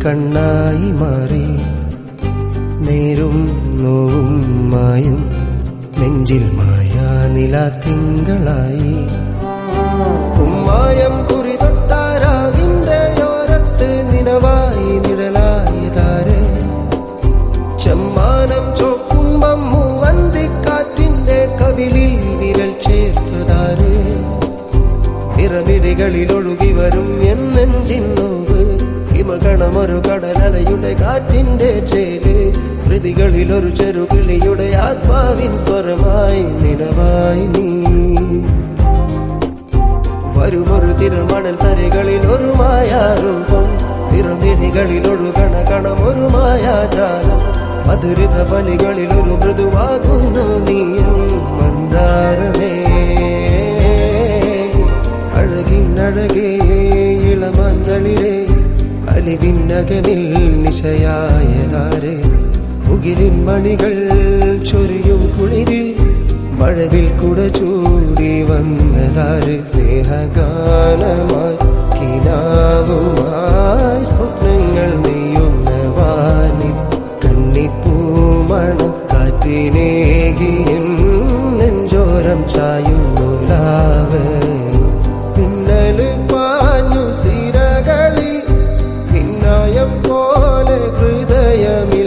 കണ്ണായി മാറി നേരും നോവും മായും നെഞ്ചിൽ മായാ നില തിങ്കളായി കുമ്മായം കുറി തൊട്ടാരാവിന്റെ ഓരത്ത് നിനവായി നിഴലായതാര് ചെമ്മാനം ചോക്കുമ്പം മൂവന്തിക്കാറ്റിന്റെ കവിളിൽ വിരൽ ചേർത്തതാര് പിറവിടികളിൽ ഒഴുകി വരും എന്നെഞ്ചിൻ നോവ് ഹിമകണമൊരു കടലലയുടെ കാറ്റിന്റെ ചേല് സ്മൃതികളിൽ ഒരു ചെറുകിളിയുടെ ആത്മാവിൻ സ്വരമായി നിലവായി നീ വരുമൊരു തിരുമണൽ തരികളിൽ ഒരു മായാരൂപം തിരുമിഴികളിൽ ഒഴുകണ കണം ഒരു മായാജാലം മധുരിത പനികളിൽ ഒരു മൃദുവാകുന്നു നീയും മന്ദാരമേ അഴകിനഴകേ ഇളമന്തളിരേ അലിവിന്നകമിൽ നിശയായതാരെ മുകിലിൻ മണികൾ ചൊരിയും കുളിരിൽ മഴവിൽ കുട ചൂടി വന്നതാര് സ്നേഹഗാനമായി കിനാവുമായി സ്വപ്നങ്ങൾ നെയ്യുന്ന വാനിൽ കന്നിപ്പൂമണം കാറ്റിനേകിയൻ നെഞ്ചോരം ചായുന്നു ലാവ് പിന്നല് പാഞ്ഞു സിരകളിൽ പിന്നായം പോലെ ഹൃദയമിൽ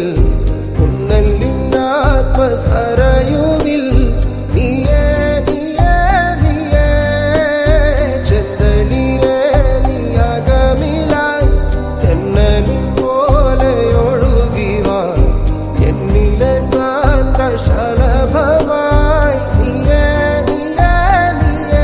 ഉന്നല്ലിന്നാത്മസരയുവിൽ നീയേ നീയേ നീയേ ചെന്തളിരേ നീയകമിലായി തെന്നലു പോലെ ഒഴുകിവാ എന്നിലെ സാന്ദ്ര ശലഭമായി നീയേ നീയേ നീയേ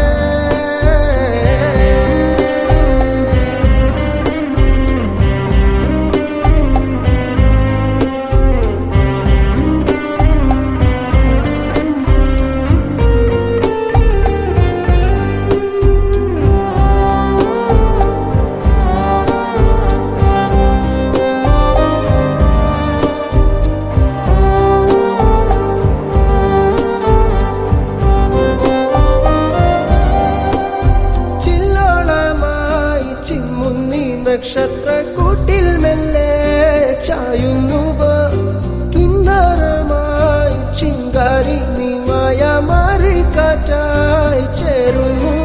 ചില്ലോളമായി ചിമ്മുന്നി നക്ഷത്ര കൂട്ടിൽ മെല്ലെ ചായുന്നു കിന്നരമായി ചിങ്കാരി നീമായ മാറി കാറ്റായി ചേരുന്നു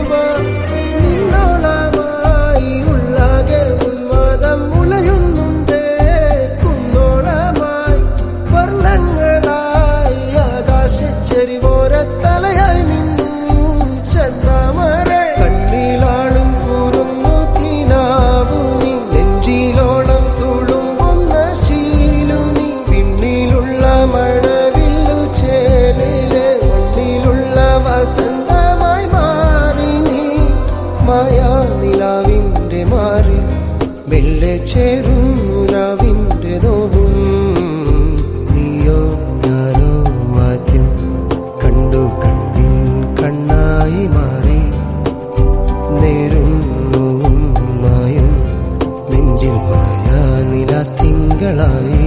നിന്നോളമായി ഉള്ളാകെ ഉന്മാദം മുളയുന്നുണ്ട് കുന്നോളമായി വർണ്ണങ്ങളായി ആകാശച്ചെരിവോരത്തലയായി നിന്നും ചന്താമരെ കണ്ണിലാളും കൂറുന്നു കിനാവു നീ നെഞ്ചിലോളം തുളുമ്പുന്ന ശീലു നീ പിന്നിലുള്ള മഴവില്ലു ചേലിലെ മണ്ണിലുള്ള വസന്തമായി മാറി നീ മായാ നിലാവിന്റെ മാറി മെല്ലെ ചേരുന്നു രാവിന്റെ നോവും നീയോ ഞാനോ ആദ്യം കണ്ടു കണ്ണിൻ കണ്ണായി മാറി നേരും നോവും മായും നെഞ്ചിൽ മായാ നില തിങ്കളായി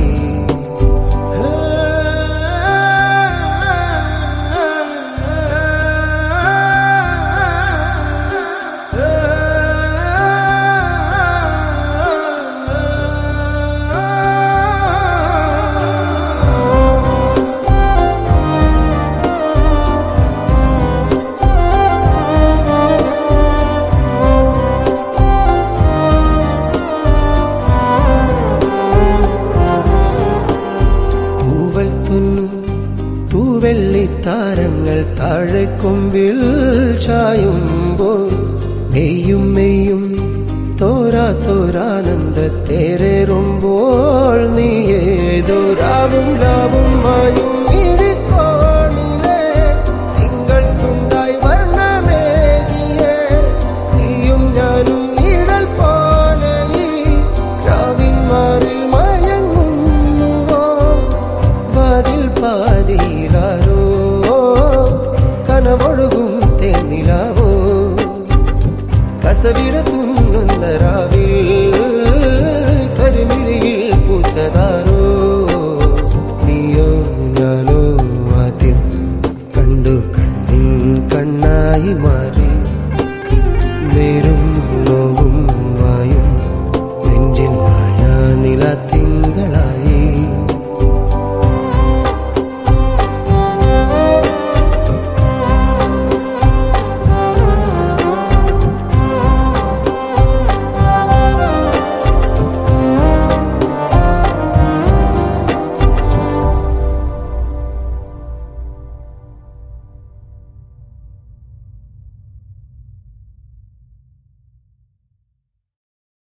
തൂവൽ തുന്നും തൂവെള്ളിത്താരങ്ങൾ താഴെ കൊമ്പിൽ ചായുമ്പോൾ മെയ്യും മെയ്യും തോരാ തോരാനന്ദ തേരേറുമ്പോൾ നീ ഏതോ രാവും ലാവും മായും ഇടിക്കോണിലെ തിങ്കൾ തുണ്ടായി വർണ്ണമേകിയേ നീയും ഞാനും നീടൽ പോലെ ഈ രാവിൻ മാറിൽ മയങ്ങുന്നുവോ വാതിൽ പാതിയിലാരോ കനവൊഴുകും തേനിലാവോ കസവിട തുന്നുന്ന